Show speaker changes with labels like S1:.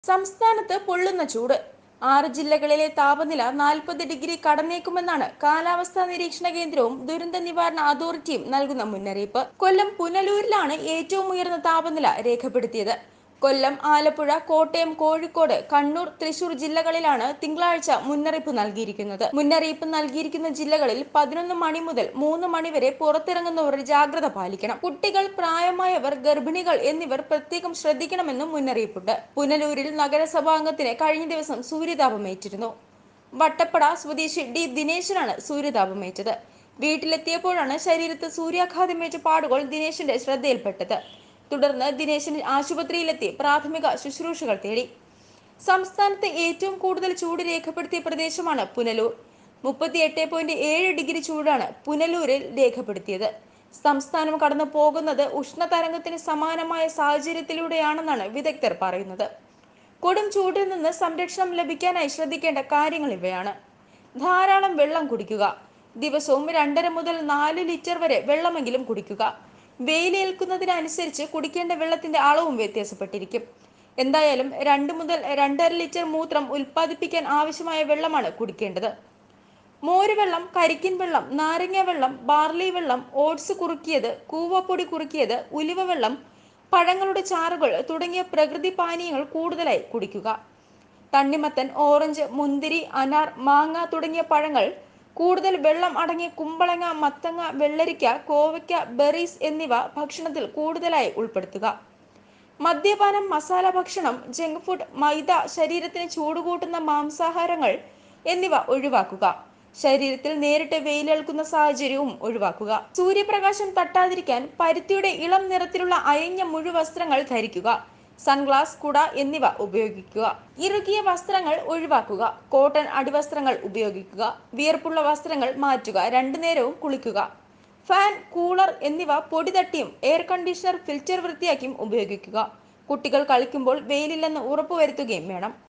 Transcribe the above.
S1: സംസ്ഥാനത്ത് പൊള്ളുന്ന ചൂട് ആറ് ജില്ലകളിലെ താപനില നാൽപ്പത് ഡിഗ്രി കടന്നേക്കുമെന്നാണ് കാലാവസ്ഥാ നിരീക്ഷണ കേന്ദ്രവും ദുരന്ത നിവാരണ അതോറിറ്റിയും നൽകുന്ന മുന്നറിയിപ്പ് കൊല്ലം പുനലൂരിലാണ് ഏറ്റവും ഉയർന്ന താപനില രേഖപ്പെടുത്തിയത് കൊല്ലം ആലപ്പുഴ കോട്ടയം കോഴിക്കോട് കണ്ണൂർ തൃശൂർ ജില്ലകളിലാണ് തിങ്കളാഴ്ച മുന്നറിയിപ്പ് നൽകിയിരിക്കുന്നത് മുന്നറിയിപ്പ് നൽകിയിരിക്കുന്ന ജില്ലകളിൽ പതിനൊന്ന് മണി മുതൽ മൂന്ന് മണി വരെ പുറത്തിറങ്ങുന്നവർ ജാഗ്രത പാലിക്കണം കുട്ടികൾ പ്രായമായവർ ഗർഭിണികൾ എന്നിവർ പ്രത്യേകം ശ്രദ്ധിക്കണമെന്നും മുന്നറിയിപ്പുണ്ട് പുനലൂരിൽ നഗരസഭാംഗത്തിന് കഴിഞ്ഞ ദിവസം സൂര്യതാപമേറ്റിരുന്നു വട്ടപ്പട സ്വദേശി ഡി ദിനേശനാണ് സൂര്യതാപമേറ്റത് വീട്ടിലെത്തിയപ്പോഴാണ് ശരീരത്ത് സൂര്യാഘാതമേറ്റ പാടുകൾ ദിനേശന്റെ ശ്രദ്ധയിൽപ്പെട്ടത് തുടർന്ന് ദിനേശൻ ആശുപത്രിയിലെത്തി പ്രാഥമിക ശുശ്രൂഷകൾ തേടി സംസ്ഥാനത്ത് ഏറ്റവും കൂടുതൽ ചൂട് രേഖപ്പെടുത്തിയ പ്രദേശമാണ് പുനലൂർ മുപ്പത്തി എട്ട് പോയിന്റ് ഏഴ് ഡിഗ്രി ചൂടാണ് പുനലൂരിൽ രേഖപ്പെടുത്തിയത് സംസ്ഥാനം കടന്നു പോകുന്നത് ഉഷ്ണതരംഗത്തിന് സമാനമായ സാഹചര്യത്തിലൂടെയാണെന്നാണ് വിദഗ്ധർ പറയുന്നത് കൊടും ചൂടിൽ നിന്ന് സംരക്ഷണം ലഭിക്കാനായി ശ്രദ്ധിക്കേണ്ട കാര്യങ്ങൾ ഇവയാണ് ധാരാളം വെള്ളം കുടിക്കുക ദിവസവും രണ്ടര മുതൽ നാല് ലിറ്റർ വരെ വെള്ളമെങ്കിലും കുടിക്കുക വെയിലേൽക്കുന്നതിനനുസരിച്ച് കുടിക്കേണ്ട വെള്ളത്തിന്റെ അളവും വ്യത്യാസപ്പെട്ടിരിക്കും എന്തായാലും രണ്ട് മുതൽ രണ്ടര ലിറ്റർ മൂത്രം ഉൽപ്പാദിപ്പിക്കാൻ ആവശ്യമായ വെള്ളമാണ് കുടിക്കേണ്ടത് മോരുവെള്ളം കരിക്കിൻ വെള്ളം നാരങ്ങ വെള്ളം ബാർലി വെള്ളം ഓട്സ് കുറുക്കിയത് കൂവപ്പൊടി കുറുക്കിയത് ഉലിവ വെള്ളം പഴങ്ങളുടെ ചാറുകൾ തുടങ്ങിയ പ്രകൃതി പാനീയങ്ങൾ കൂടുതലായി കുടിക്കുക തണ്ണിമത്തൻ ഓറഞ്ച് മുന്തിരി അനാർ മാങ്ങ തുടങ്ങിയ പഴങ്ങൾ കൂടുതൽ വെള്ളം അടങ്ങിയ കുമ്പളങ്ങ മത്തങ്ങ വെള്ളരിക്ക കോവയ്ക്ക ബെറീസ് എന്നിവ ഭക്ഷണത്തിൽ കൂടുതലായി ഉൾപ്പെടുത്തുക മദ്യപാനം മസാല ഭക്ഷണം ജങ്ക് ഫുഡ് മൈദ ശരീരത്തിന് ചൂടുകൂട്ടുന്ന മാംസാഹാരങ്ങൾ എന്നിവ ഒഴിവാക്കുക ശരീരത്തിൽ നേരിട്ട് വെയിലേൽക്കുന്ന സാഹചര്യവും ഒഴിവാക്കുക സൂര്യപ്രകാശം തട്ടാതിരിക്കാൻ പരുത്തിയുടെ ഇളം നിറത്തിലുള്ള അയഞ്ഞ മുഴുവസ്ത്രങ്ങൾ ധരിക്കുക സൺഗ്ലാസ് കുട എന്നിവ ഉപയോഗിക്കുക ഇറുകിയ വസ്ത്രങ്ങൾ ഒഴിവാക്കുക കോട്ടൺ അടിവസ്ത്രങ്ങൾ ഉപയോഗിക്കുക വിയർപ്പുള്ള വസ്ത്രങ്ങൾ മാറ്റുക രണ്ടു നേരവും കുളിക്കുക ഫാൻ കൂളർ എന്നിവ പൊടി തട്ടിയും എയർ കണ്ടീഷണർ ഫിൽറ്റർ വൃത്തിയാക്കിയും ഉപയോഗിക്കുക കുട്ടികൾ കളിക്കുമ്പോൾ വെയിലില്ലെന്ന് ഉറപ്പുവരുത്തുകയും വേണം